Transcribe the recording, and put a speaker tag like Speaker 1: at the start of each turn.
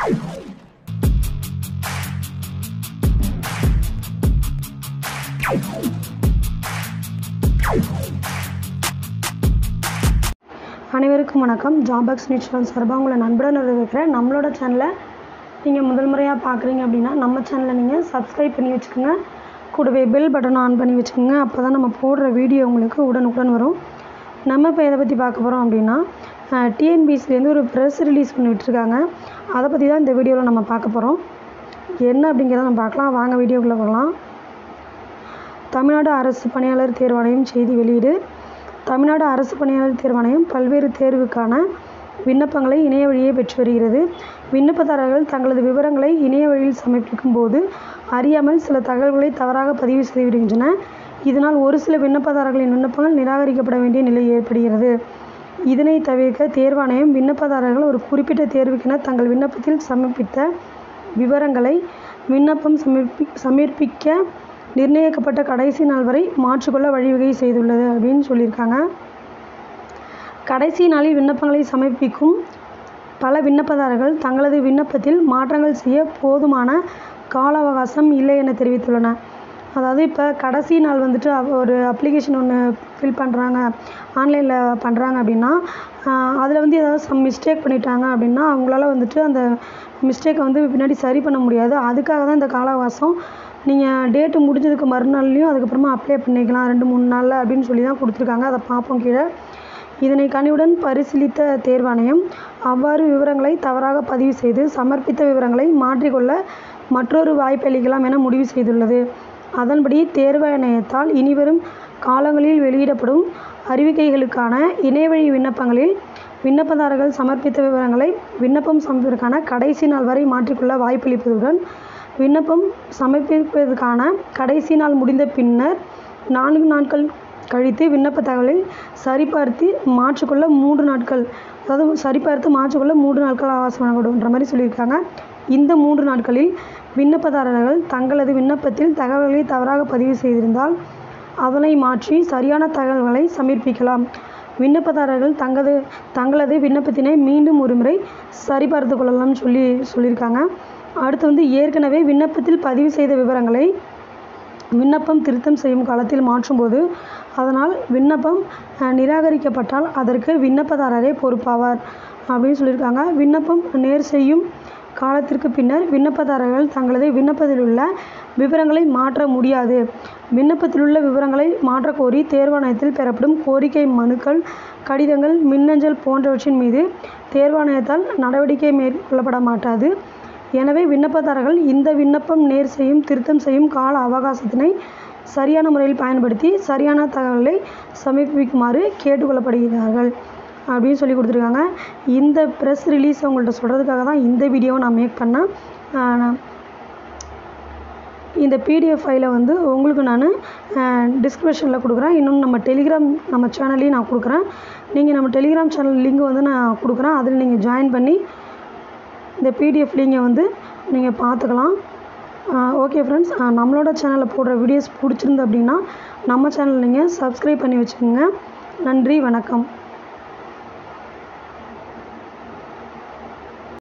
Speaker 1: அனைவருக்கும் வணக்கம் ஜாபாக்ஸ் நியூட்ரல் சார்பாக உங்களை நண்புடன் வரவேற்கிறேன் நம்மளோட சேனலை நீங்கள் முதல் முறையாக பார்க்குறீங்க அப்படின்னா நம்ம சேனலை நீங்கள் சப்ஸ்கிரைப் பண்ணி வச்சுக்கோங்க கூடவே பெல் பட்டனை ஆன் பண்ணி வச்சுக்கோங்க அப்போ தான் நம்ம போடுற வீடியோ உங்களுக்கு உடனுக்குடன் வரும் நம்ம இப்போ எதை பற்றி பார்க்க போகிறோம் அப்படின்னா டிஎன்பிசிலேருந்து ஒரு ப்ரெஸ் ரிலீஸ் பண்ணி விட்டுருக்காங்க அதை பற்றி தான் இந்த வீடியோவில் நம்ம பார்க்க போகிறோம் என்ன அப்படிங்கிறத நம்ம பார்க்கலாம் வாங்க வீடியோக்குள்ளே போகலாம் தமிழ்நாடு அரசு பணியாளர் தேர்வாணையம் செய்தி வெளியீடு தமிழ்நாடு அரசு பணியாளர் தேர்வாணையம் பல்வேறு தேர்வுக்கான விண்ணப்பங்களை இணைய வழியே பெற்று வருகிறது விண்ணப்பதாரர்கள் தங்களது விவரங்களை இணைய வழியில் சமர்ப்பிக்கும் போது அறியாமல் சில தகவல்களை தவறாக பதிவு செய்துவிடுகின்றன இதனால் ஒரு சில விண்ணப்பதாரர்களின் விண்ணப்பங்கள் நிராகரிக்கப்பட வேண்டிய நிலை ஏற்படுகிறது இதனை தவிர்க்க தேர்வாணையம் விண்ணப்பதாரர்கள் ஒரு குறிப்பிட்ட தேர்வுக்கென தங்கள் விண்ணப்பத்தில் சமர்ப்பித்த விவரங்களை விண்ணப்பம் சமர்ப்பி சமர்ப்பிக்க நிர்ணயிக்கப்பட்ட கடைசி நாள் வரை மாற்றிக்கொள்ள வழிவகை செய்துள்ளது அப்படின்னு சொல்லியிருக்காங்க கடைசி நாளில் விண்ணப்பங்களை சமர்ப்பிக்கும் பல விண்ணப்பதாரர்கள் தங்களது விண்ணப்பத்தில் மாற்றங்கள் செய்ய போதுமான கால அவகாசம் இல்லை என தெரிவித்துள்ளனர் அதாவது இப்போ கடைசி நாள் வந்துட்டு அவ- ஒரு அப்ளிகேஷன் ஒன்று ஃபில் பண்ணுறாங்க ஆன்லைனில் பண்ணுறாங்க அப்படின்னா அதில் வந்து ஏதாவது சம் மிஸ்டேக் பண்ணிட்டாங்க அப்படின்னா அவங்களால வந்துட்டு அந்த மிஸ்டேக்கை வந்து பின்னாடி சரி பண்ண முடியாது அதுக்காக தான் இந்த கால அவகாசம் நீங்கள் டேட்டு முடிஞ்சதுக்கு மறுநாள்லையும் அதுக்கப்புறமா அப்ளை பண்ணிக்கலாம் ரெண்டு மூணு நாளில் அப்படின்னு சொல்லி தான் கொடுத்துருக்காங்க அதை பார்ப்போம் கீழே இதனை கனிவுடன் பரிசீலித்த தேர்வாணையம் அவ்வாறு விவரங்களை தவறாக பதிவு செய்து சமர்ப்பித்த விவரங்களை மாற்றிக்கொள்ள மற்றொரு வாய்ப்பளிக்கலாம் என முடிவு செய்துள்ளது அதன்படி தேர்வாணையத்தால் இனிவரும் காலங்களில் வெளியிடப்படும் அறிவிக்கைகளுக்கான இணையவழி விண்ணப்பங்களில் விண்ணப்பதாரர்கள் சமர்ப்பித்த விவரங்களை விண்ணப்பம் சமர்ப்பதற்கான கடைசி நாள் வரை மாற்றிக்கொள்ள வாய்ப்பளிப்பதுடன் விண்ணப்பம் சமர்ப்பிப்பதற்கான கடைசி நாள் முடிந்த பின்னர் நான்கு நாட்கள் கழித்து விண்ணப்ப தகவலை சரிபார்த்து மாற்றிக்கொள்ள மூன்று நாட்கள் அதாவது சரிபார்த்து மாற்றிக்கொள்ள மூன்று நாட்கள் அவகாசம் வழங்கப்படும்ன்ற மாதிரி சொல்லியிருக்காங்க இந்த மூன்று நாட்களில் விண்ணப்பதாரர்கள் தங்களது விண்ணப்பத்தில் தகவல்களை தவறாக பதிவு செய்திருந்தால் அதனை மாற்றி சரியான தகவல்களை சமர்ப்பிக்கலாம் விண்ணப்பதாரர்கள் தங்களது தங்களது விண்ணப்பத்தினை மீண்டும் ஒருமுறை சரிபார்த்து கொள்ளலாம்னு சொல்லி சொல்லியிருக்காங்க அடுத்து வந்து ஏற்கனவே விண்ணப்பத்தில் பதிவு செய்த விவரங்களை விண்ணப்பம் திருத்தம் செய்யும் காலத்தில் மாற்றும்போது அதனால் விண்ணப்பம் அஹ், நிராகரிக்கப்பட்டால் அதற்கு விண்ணப்பதாரரே பொறுப்பாவார் அப்படின்னு சொல்லியிருக்காங்க விண்ணப்பம் நேர் செய்யும் காலத்திற்கு பின்னர் விண்ணப்பதாரர்கள் தங்களது விண்ணப்பத்தில் உள்ள விவரங்களை மாற்ற முடியாது விண்ணப்பத்தில் உள்ள விவரங்களை மாற்றக் கோரி தேர்வாணையத்தில் பெறப்படும் கோரிக்கை மனுக்கள் கடிதங்கள் மின்னஞ்சல் போன்றவற்றின் மீது தேர்வாணையத்தால் நடவடிக்கை மேற்கொள்ளப்பட மாட்டாது எனவே விண்ணப்பதாரர்கள் இந்த விண்ணப்பம் நேர் செய்யும் திருத்தம் செய்யும் கால அவகாசத்தினை சரியான முறையில் பயன்படுத்தி சரியான தகவலை சமர்ப்பிக்குமாறு கேட்டுக்கொள்ளப்படுகிறார்கள் அப்படின்னு சொல்லி கொடுத்துருக்காங்க இந்த ப்ரெஸ் ரிலீஸ் உங்கள்கிட்ட சொல்கிறதுக்காக தான் இந்த வீடியோவை நான் மேக் பண்ணேன் ஆஹ் நான் இந்த பிடிஎஃப் ஃபைலை வந்து உங்களுக்கு நான் டிஸ்கிரிப்ஷனில் கொடுக்குறேன் இன்னொன்று நம்ம டெலிகிராம் நம்ம சேனல்லையும் நான் கொடுக்குறேன் நீங்கள் நம்ம டெலிகிராம் சேனல் லிங்க் வந்து நான் கொடுக்குறேன் அதில் நீங்கள் ஜாயின் பண்ணி இந்த பிடிஎஃப் லிங்கை வந்து நீங்கள் பார்த்துக்கலாம் ஓகே ஃப்ரெண்ட்ஸ் நம்மளோட சேனலில் போடுற வீடியோஸ் பிடிச்சிருந்து அப்படின்னா நம்ம சேனல் நீங்கள் சப்ஸ்கிரைப் பண்ணி வச்சுக்கோங்க நன்றி வணக்கம்